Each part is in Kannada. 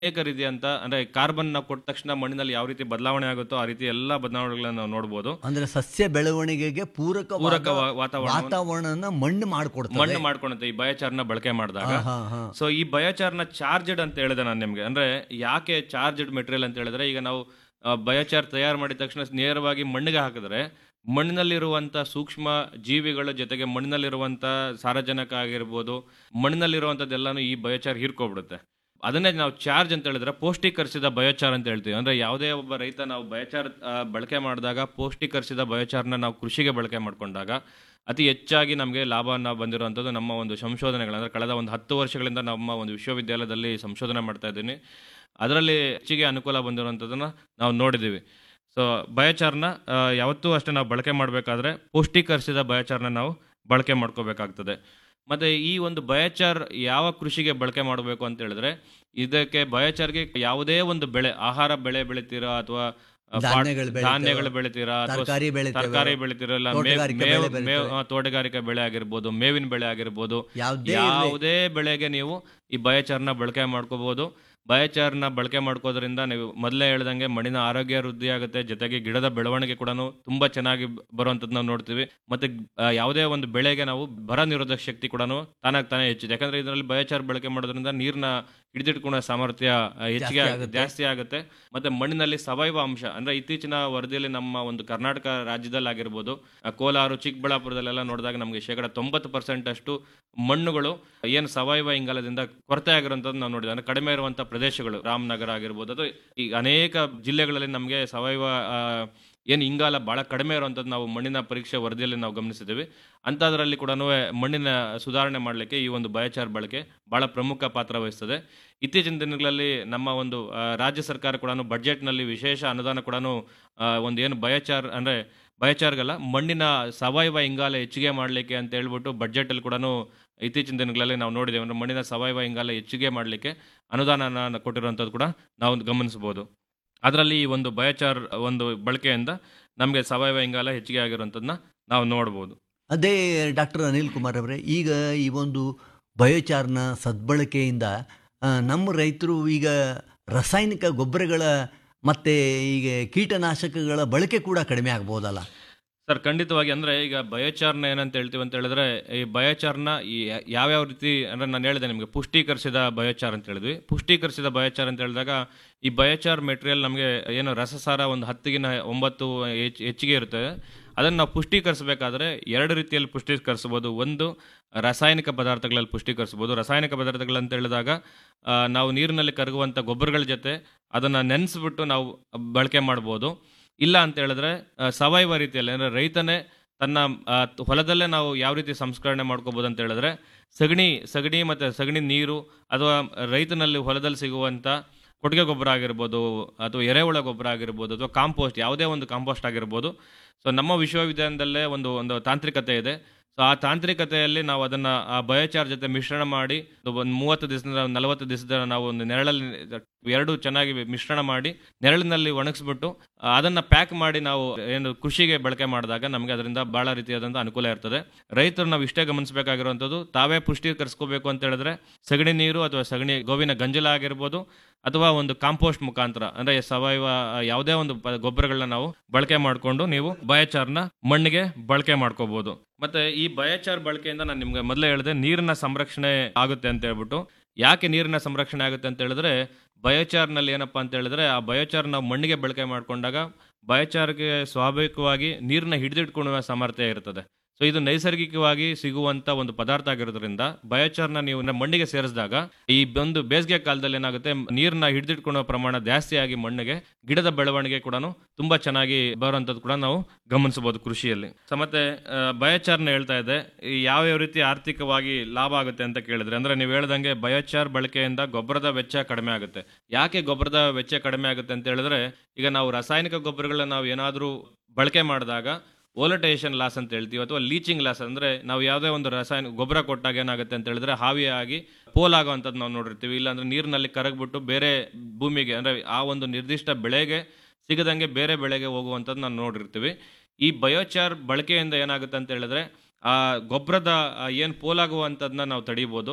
ಅನೇಕ ರೀತಿಯಂತ ಅಂದ್ರೆ ಕಾರ್ಬನ್ ನಾವು ಕೊಟ್ಟ ತಕ್ಷಣ ಮಣ್ಣಿನಲ್ಲಿ ಯಾವ ರೀತಿ ಬದಲಾವಣೆ ಆಗುತ್ತೋ ಆ ರೀತಿ ಎಲ್ಲಾ ಬದಲಾವಣೆಗಳನ್ನ ನಾವು ನೋಡಬಹುದು ಅಂದ್ರೆ ಸಸ್ಯ ಬೆಳವಣಿಗೆಗೆ ಪೂರಕ ಪೂರಕ ವಾ- ವಾತಾವರಣ ವಾತಾವರಣನ ಮಣ್ಣು ಮಾಡಿಕೊಡ್ತದೆ ಮಣ್ಣು ಮಾಡ್ಕೊಳುತ್ತೆ ಈ ಬಯೋಚಾರ್ನ ಬಳಕೆ ಮಾಡಿದಾಗ ಹಾ ಹಾ ಸೊ ಈ ಬಯೋಚಾರ್ನ ಚಾರ್ಜಡ್ ಅಂತ ಹೇಳಿದೆ ನಾನು ನಿಮ್ಗೆ ಅಂದ್ರೆ ಯಾಕೆ ಚಾರ್ಜಡ್ ಮೆಟೀರಿಯಲ್ ಅಂತ ಹೇಳಿದ್ರೆ ಈಗ ನಾವು ಬಯೋಚಾರ್ ತಯಾರು ಮಾಡಿದ ತಕ್ಷಣ ನೇರವಾಗಿ ಮಣ್ಣಿಗೆ ಹಾಕಿದ್ರೆ ಮಣ್ಣಿನಲ್ಲಿರುವಂತ ಸೂಕ್ಷ್ಮ ಜೀವಿಗಳ ಜೊತೆಗೆ ಮಣ್ಣಿನಲ್ಲಿರುವಂತ ಸಾರಜನಕ ಆಗಿರ್ಬೋದು ಮಣ್ಣಿನಲ್ಲಿರುವಂತದ್ದೆಲ್ಲಾನು ಈ ಬಯೋಚಾರ್ ಹೀರ್ಕೊಬಿಡುತ್ತೆ ಅದನ್ನೇ ನಾವು ಚಾರ್ಜ್ ಅಂತ ಹೇಳಿದ್ರೆ ಪೌಷ್ಟಿಕರಿಸಿದ ಬಯೋಚಾರ್ ಅಂತ ಹೇಳ್ತೀವಿ ಅಂದ್ರೆ ಯಾವುದೇ ಒಬ್ಬ ರೈತ ನಾವು ಬಯೋಚಾರ್ ಆ, ಬಳಕೆ ಮಾಡಿದಾಗ ಪೌಷ್ಟಿಕರಿಸಿದ ಬಯೋಚಾರ್ನ ನಾವು ಕೃಷಿಗೆ ಬಳಕೆ ಮಾಡ್ಕೊಂಡಾಗ ಅತಿ ಹೆಚ್ಚಾಗಿ ನಮಗೆ ಲಾಭವನ್ನ ಬಂದಿರುವಂಥದ್ದು ನಮ್ಮ ಒಂದು ಸಂಶೋಧನೆಗಳು ಅಂದ್ರೆ ಕಳೆದ ಒಂದು ಹತ್ತು ವರ್ಷಗಳಿಂದ ನಮ್ಮ ಒಂದು ವಿಶ್ವವಿದ್ಯಾಲಯದಲ್ಲಿ ಸಂಶೋಧನೆ ಮಾಡ್ತಾ ಇದ್ದೀನಿ ಅದರಲ್ಲಿ ಹೆಚ್ಚಿಗೆ ಅನುಕೂಲ ಬಂದಿರುವಂಥದ್ದನ್ನ ನಾವು ನೋಡಿದ್ದೀವಿ ಸೊ ಬಯೋಚಾರ್ನ ಆ, ಯಾವತ್ತೂ ಅಷ್ಟೇ ನಾವು ಬಳಕೆ ಮಾಡಬೇಕಾದ್ರೆ ಪೌಷ್ಟಿಕರಿಸಿದ ಬಯೋಚಾರ್ನ ನಾವು ಬಳಕೆ ಮಾಡ್ಕೋಬೇಕಾಗ್ತದೆ ಮತ್ತೆ ಈ ಒಂದು ಬಯೋಚಾರ್ ಯಾವ ಕೃಷಿಗೆ ಬಳಕೆ ಮಾಡಬೇಕು ಅಂತ ಹೇಳಿದ್ರೆ ಇದಕ್ಕೆ ಬಯೋಚಾರ್ಗೆ ಯಾವುದೇ ಒಂದು ಬೆಳೆ ಆಹಾರ ಬೆಳೆ ಬೆಳಿತೀರಾ ಅಥವಾ ಆ, ಪಾಟ್- ಧಾನ್ಯಗಳು ಬೆಳಿತೀರಾ? ಧಾನ್ಯಗಳು ಬೆಳಿತೀರಾ ಅಥವಾ ತರಕಾರಿ ಬೆಳಿತೀರಾ? ತರಕಾರಿ ಬೆಳಿತೀರಾ ಇಲ್ಲ ಮೇವ್- ತೋಟಗಾರಿಕೆ ಮೇವ್- ಬೆಳೆ ಮೇವ್- ಬೆಳಿತೀರಾ? ಆ, ತೋಟಗಾರಿಕೆ ಬೆಳೆ ಆಗಿರ್ಬೋದು ಮೇವಿನ ಬೆಳೆ ಆಗಿರ್ಬೋದು ಯಾವುದೇ ಯಾವುದೇ ಬೆಳೆಗೆ ನೀವು ಈ ಬಯೋಚಾರ್ನ ಬಳಕೆ ಮಾಡ್ಕೋಬಹುದು ಬಯೋಚಾರ್ನ ಬಳಕೆ ಮಾಡ್ಕೋದ್ರಿಂದ ನೀವು ಮೊದಲೇ ಹೇಳ್ದಂಗೆ ಮಣ್ಣಿನ ಆರೋಗ್ಯ ವೃದ್ಧಿ ಆಗುತ್ತೆ ಜೊತೆಗೆ ಗಿಡದ ಬೆಳವಣಿಗೆ ಕೂಡ ತುಂಬಾ ಚೆನ್ನಾಗಿ ಬರುವಂತದ್ದು ನಾವು ನೋಡ್ತೀವಿ ಮತ್ತೆ ಆ, ಯಾವುದೇ ಒಂದು ಬೆಳೆಗೆ ನಾವು ಬರ ನಿರೋಧಕ ಶಕ್ತಿ ಕೂಡ ತಾನಾಗ್ ತಾನೇ ಹೆಚ್ಚಿದೆ ಯಾಕಂದ್ರೆ ಇದರಲ್ಲಿ ಬಯೋಚಾರ್ ಬಳಕೆ ಮಾಡೋದ್ರಿಂದ ನೀರ್ನ ಹಿಡಿದಿಟ್ಕೊಳ್ಳೋ ಸಾಮರ್ಥ್ಯ ಆ, ಹೆಚ್ಚಿಗೆ ಆಗುತ್ತೆ, ಆಗುತ್ತೆ. ಜಾಸ್ತಿ ಆಗುತ್ತೆ ಮತ್ತೆ ಮಣ್ಣಿನಲ್ಲಿ ಸಾವಯವ ಅಂಶ ಅಂದ್ರೆ ಇತ್ತೀಚಿನ ವರದಿಯಲ್ಲಿ ನಮ್ಮ ಒಂದು ಕರ್ನಾಟಕ ರಾಜ್ಯದಲ್ಲಿ ಆಗಿರ್ಬೋದು ಆ, ಕೋಲಾರ ಚಿಕ್ಕಬಳ್ಳಾಪುರದಲ್ಲೆಲ್ಲ ನೋಡಿದಾಗ ನಮಗೆ ಶೇಕಡ ತೊಂಬತ್ತು ಪರ್ಸೆಂಟ್ ಅಷ್ಟು ಮಣ್ಣುಗಳು ಏನು ಸಾವಯವ ಇಂಗಾಲದಿಂದ ಕೊರತೆ ಆಗಿರುವಂತದ್ದು ನಾವು ನೋಡಿದ್ವಿ ಅಂದ್ರೆ ಕಡಿಮೆ ಇರುವಂತ ಪ್ರದೇಶಗಳು ರಾಮನಗರ ಆಗಿರ್ಬೋದು ಅಥವಾ ಈ ಅನೇಕ ಜಿಲ್ಲೆಗಳಲ್ಲಿ ನಮಗೆ ಸಾವಯವ ಆ, ಏನು ಇಂಗಾಲ ಬಹಳ ಕಡಿಮೆ ಇರುವಂಥದ್ದು ನಾವು ಮಣ್ಣಿನ ಪರೀಕ್ಷೆ ವರದಿಯಲ್ಲಿ ನಾವು ಗಮನಿಸಿದ್ದೀವಿ ಅಂಥದ್ರಲ್ಲಿ ಕೂಡ ಮಣ್ಣಿನ ಸುಧಾರಣೆ ಮಾಡಲಿಕ್ಕೆ ಈ ಒಂದು ಬಯೋಚಾರ್ ಬಳಕೆ ಬಹಳ ಪ್ರಮುಖ ಪಾತ್ರ ವಹಿಸ್ತದೆ ಇತ್ತೀಚಿನ ದಿನಗಳಲ್ಲಿ ನಮ್ಮ ಒಂದು ಆ, ರಾಜ್ಯ ಸರ್ಕಾರ ಕೂಡ ಬಡ್ಜೆಟ್ನಲ್ಲಿ ವಿಶೇಷ ಅನುದಾನ ಕೂಡ ಒಂದು ಏನು ಬಯೋಚಾರ್ ಅಂದ್ರೆ ಬಯೋಚಾರ್ಗಲ್ಲ ಮಣ್ಣಿನ ಸಾವಯವ ಇಂಗಾಲ ಹೆಚ್ಚಿಗೆ ಮಾಡಲಿಕ್ಕೆ ಅಂತ ಹೇಳ್ಬಿಟ್ಟು ಬಡ್ಜೆಟಲ್ಲಿ ಕೂಡ ಇತ್ತೀಚಿನ ದಿನಗಳಲ್ಲಿ ನಾವು ನೋಡಿದ್ದೇವೆ ಅಂದ್ರೆ ಮಣ್ಣಿನ ಸಾವಯವ ಇಂಗಾಲ ಹೆಚ್ಚಿಗೆ ಮಾಡಲಿಕ್ಕೆ ಅನುದಾನ ಕೊಟ್ಟಿರುವಂಥದ್ದು ಕೂಡ ನಾವು ಗಮನಿಸಬಹುದು ಅದರಲ್ಲಿ ಈ ಒಂದು ಬಯೋಚಾರ್ ಒಂದು ಬಳಕೆಯಿಂದ ನಮಗೆ ಸಾವಯವ ಇಂಗಾಲ ಹೆಚ್ಚಿಗೆ ಆಗಿರುವಂಥದ್ದನ್ನ ನಾವು ನೋಡ್ಬೋದು ಅದೇ ಡಾಕ್ಟರ್ ಅನಿಲ್ ಕುಮಾರ್ ಅವರೇ ಈಗ ಈ ಒಂದು ಬಯೋಚಾರ್ನ ಸದ್ಬಳಕೆಯಿಂದ ಆ, ನಮ್ಮ ರೈತರು ಈಗ ರಾಸಾಯನಿಕ ಗೊಬ್ಬರಗಳ ಮತ್ತು ಈಗ ಕೀಟನಾಶಕಗಳ ಬಳಕೆ ಕೂಡ ಕಡಿಮೆ ಆಗ್ಬೋದಲ್ಲ ಸರ್ ಖಂಡಿತವಾಗಿ ಅಂದ್ರೆ ಈಗ ಬಯೋಚಾರ್ನ ಏನಂತ ಹೇಳ್ತೀವಿ ಅಂತ ಹೇಳಿದ್ರೆ ಈ ಬಯೋಚಾರ್ನ ಈ ಯಾವ್ಯಾವ ರೀತಿ ಅಂದ್ರೆ ನಾನು ಹೇಳಿದೆ ನಿಮಗೆ ಪುಷ್ಟೀಕರಿಸಿದ ಬಯೋಚಾರ್ ಅಂತ ಹೇಳಿದ್ವಿ ಪುಷ್ಟೀಕರಿಸಿದ ಬಯೋಚಾರ್ ಅಂತ ಹೇಳಿದಾಗ ಈ ಬಯೋಚಾರ್ ಮೆಟೀರಿಯಲ್ ನಮಗೆ ಏನು ರಸಸಾರ ಒಂದು ಹತ್ತಿಗಿನ ಒಂಬತ್ತು ಹೆಚ್ಚ್- ಹೆಚ್ಚಿಗೆ ಇರುತ್ತೆ ಅದನ್ನು ನಾವು ಪುಷ್ಟೀಕರಿಸಬೇಕಾದ್ರೆ ಎರಡು ರೀತಿಯಲ್ಲಿ ಪುಷ್ಟೀಕರಿಸಬಹುದು ಒಂದು ರಾಸಾಯನಿಕ ಪದಾರ್ಥಗಳಲ್ಲಿ ಪುಷ್ಟೀಕರಿಸಬಹುದು ರಾಸಾಯನಿಕ ಪದಾರ್ಥಗಳು ಅಂತ ಹೇಳಿದಾಗ ಆ, ನಾವು ನೀರಿನಲ್ಲಿ ಕರಗುವಂಥ ಗೊಬ್ಬರಗಳ ಜೊತೆ ಅದನ್ನು ನೆನೆಸ್ಬಿಟ್ಟು ನಾವು ಬಳಕೆ ಮಾಡ್ಬೋದು ಇಲ್ಲ ಅಂತ ಹೇಳಿದ್ರೆ ಆ, ಸಾವಯವ ರೀತಿಯಲ್ಲಿ ಅಂದರೆ ರೈತನೇ ತನ್ನ ಆ, ತ್- ಹೊಲದಲ್ಲೇ ನಾವು ಯಾವ ರೀತಿ ಸಂಸ್ಕರಣೆ ಮಾಡ್ಕೋಬಹುದು ಅಂತ ಹೇಳಿದ್ರೆ ಸಗಣಿ ಸಗಣಿ ಮತ್ತು ಸಗಣಿ ನೀರು ಅಥವಾ ರೈತನಲ್ಲಿ ಹೊಲದಲ್ಲಿ ಸಿಗುವಂಥ ಕೊಟ್ಟಿಗೆ ಗೊಬ್ಬರ ಆಗಿರ್ಬೋದು ಅಥವಾ ಎರೆಹುಳ ಗೊಬ್ಬರ ಆಗಿರ್ಬೋದು ಅಥವಾ ಕಾಂಪೋಸ್ಟ್ ಯಾವುದೇ ಒಂದು ಕಾಂಪೋಸ್ಟ್ ಆಗಿರ್ಬೋದು ಸೊ ನಮ್ಮ ವಿಶ್ವವಿದ್ಯಾಲಯದಲ್ಲೇ ಒಂದು ಒಂದು ತಾಂತ್ರಿಕತೆ ಇದೆ ಸೊ ಆ ತಾಂತ್ರಿಕತೆಯಲ್ಲಿ ನಾವು ಅದನ್ನ ಆ ಬಯೋಚಾರ್ ಜೊತೆ ಮಿಶ್ರಣ ಮಾಡಿ ಒಂದು ಮೂವತ್ತು ದಿವಸದಿಂದ ನಲವತ್ತು ದಿವಸದ ನಾವು ಒಂದು ನೆರಳಲ್ಲಿ ಎರಡು ಚೆನ್ನಾಗಿ ಮಿಶ್ರಣ ಮಾಡಿ ನೆರಳಿನಲ್ಲಿ ಒಣಗಿಸ್ಬಿಟ್ಟು ಆ, ಅದನ್ನ ಪ್ಯಾಕ್ ಮಾಡಿ ನಾವು ಏನು ಕೃಷಿಗೆ ಬಳಕೆ ಮಾಡಿದಾಗ ನಮಗೆ ಅದರಿಂದ ಬಹಳ ರೀತಿಯಾದಂಥ ಅನುಕೂಲ ಇರ್ತದೆ ರೈತರು ನಾವು ಇಷ್ಟೇ ಗಮನಿಸಬೇಕಾಗಿರುವಂಥದ್ದು ತಾವೇ ಪುಷ್ಟೀಕರಿಸ್ಕೋಬೇಕು ಅಂತ ಹೇಳಿದ್ರೆ ಸಗಣಿ ನೀರು ಅಥವಾ ಸಗಣಿ ಗೋವಿನ ಗಂಜಲ ಆಗಿರ್ಬೋದು ಅಥವಾ ಒಂದು ಕಾಂಪೋಸ್ಟ್ ಮುಖಾಂತರ ಅಂದ್ರೆ ಸಾವಯವ ಆ, ಯಾವುದೇ ಒಂದು ಪ- ಗೊಬ್ಬರಗಳನ್ನ ನಾವು ಬಳಕೆ ಮಾಡಿಕೊಂಡು ನೀವು ಬಯೋಚಾರ್ನ ಮಣ್ಣಿಗೆ ಬಳಕೆ ಮಾಡ್ಕೋಬಹುದು ಮತ್ತೆ ಈ ಬಯೋಚಾರ್ ಬಳಕೆಯಿಂದ ನಾನು ನಿಮ್ಗೆ ಮೊದಲೇ ಹೇಳಿದೆ ನೀರಿನ ಸಂರಕ್ಷಣೆ ಆಗುತ್ತೆ ಅಂತ ಹೇಳ್ಬಿಟ್ಟು ಯಾಕೆ ನೀರಿನ ಸಂರಕ್ಷಣೆ ಆಗುತ್ತೆ ಅಂತ ಹೇಳಿದ್ರೆ ಬಯೋಚಾರ್ನಲ್ಲಿ ಏನಪ್ಪಾ ಅಂತ ಹೇಳಿದ್ರೆ ಆ ಬಯೋಚಾರ್ ನಾವು ಮಣ್ಣಿಗೆ ಬಳಕೆ ಮಾಡ್ಕೊಂಡಾಗ ಬಯೋಚಾರ್ಗೆ ಸ್ವಾಭಾವಿಕವಾಗಿ ನೀರನ್ನ ಹಿಡಿದಿಟ್ಕೊಳ್ಳುವ ಸಾಮರ್ಥ್ಯ ಇರ್ತದೆ ಸೊ ಇದು ನೈಸರ್ಗಿಕವಾಗಿ ಸಿಗುವಂತ ಒಂದು ಪದಾರ್ಥ ಆಗಿರೋದ್ರಿಂದ ಬಯೋಚಾರ್ನ ನೀವು ನ- ಮಣ್ಣಿಗೆ ಸೇರಿಸಿದಾಗ ಈ ಒಂದು ಬೇಸಿಗೆ ಕಾಲದಲ್ಲಿ ಏನಾಗುತ್ತೆ ನೀರನ್ನ ಹಿಡಿದಿಟ್ಕೊಳ್ಳೋ ಪ್ರಮಾಣ ಜಾಸ್ತಿ ಆಗಿ ಮಣ್ಣಿಗೆ ಗಿಡದ ಬೆಳವಣಿಗೆ ಕೂಡ ತುಂಬಾ ಚೆನ್ನಾಗಿ ಬರುವಂತದ್ದು ಕೂಡ ನಾವು ಗಮನಿಸಬಹುದು ಕೃಷಿಯಲ್ಲಿ ಸೊ ಮತ್ತೆ ಆ, ಬಯೋಚಾರ್ನ ಹೇಳ್ತಾ ಇದೆ ಈ ಯಾವ್ಯಾವ ರೀತಿ ಆರ್ಥಿಕವಾಗಿ ಲಾಭ ಆಗುತ್ತೆ ಅಂತ ಕೇಳಿದ್ರೆ ಅಂದ್ರೆ ನೀವು ಹೇಳ್ದಂಗೆ ಬಯೋಚಾರ್ ಬಳಕೆಯಿಂದ ಗೊಬ್ಬರದ ವೆಚ್ಚ ಕಡಿಮೆ ಆಗುತ್ತೆ ಯಾಕೆ ಗೊಬ್ಬರದ ವೆಚ್ಚ ಕಡಿಮೆ ಆಗುತ್ತೆ ಅಂತ ಹೇಳಿದ್ರೆ ಈಗ ನಾವು ರಾಸಾಯನಿಕ ಗೊಬ್ಬರಗಳನ್ನ ನಾವು ಏನಾದರೂ ಬಳಕೆ ಮಾಡಿದಾಗ ಓಲಟೇಷನ್ ಲಾಸ್ ಅಂತ ಹೇಳ್ತೀವಿ ಅಥವಾ ಲೀಚಿಂಗ್ ಲಾಸ್ ಅಂದ್ರೆ ನಾವು ಯಾವುದೇ ಒಂದು ರಾಸಾಯನಿಕ ಗೊಬ್ಬರ ಕೊಟ್ಟಾಗ ಏನಾಗುತ್ತೆ ಅಂತ ಹೇಳಿದ್ರೆ ಹಾವಿಯಾಗಿ ಪೋಲಾಗುವಂಥದ್ದು ನಾವು ನೋಡಿರ್ತೀವಿ ಇಲ್ಲಾಂದ್ರೆ ನೀರಿನಲ್ಲಿ ಕರಗ್ಬಿಟ್ಟು ಬೇರೆ ಭೂಮಿಗೆ ಅಂದ್ರೆ ಆ ಒಂದು ನಿರ್ದಿಷ್ಟ ಬೆಳೆಗೆ ಸಿಗದಂಗೆ ಬೇರೆ ಬೆಳೆಗೆ ಹೋಗುವಂಥದ್ದು ನಾವು ನೋಡಿರ್ತೀವಿ ಈ ಬಯೋಚಾರ್ ಬಳಕೆಯಿಂದ ಏನಾಗುತ್ತೆ ಅಂತ ಹೇಳಿದ್ರೆ ಆ ಗೊಬ್ಬರದ ಏನು ಪೋಲಾಗುವಂಥದ್ದನ್ನ ನಾವು ತಡೀಬೋದು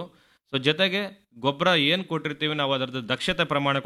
ಸೊ ಜೊತೆಗೆ ಗೊಬ್ಬರ ಏನು ಕೊಟ್ಟಿರ್ತೀವಿ ನಾವು ಅದರದ್ದು ದಕ್ಷತೆ ಪ್ರಮಾಣ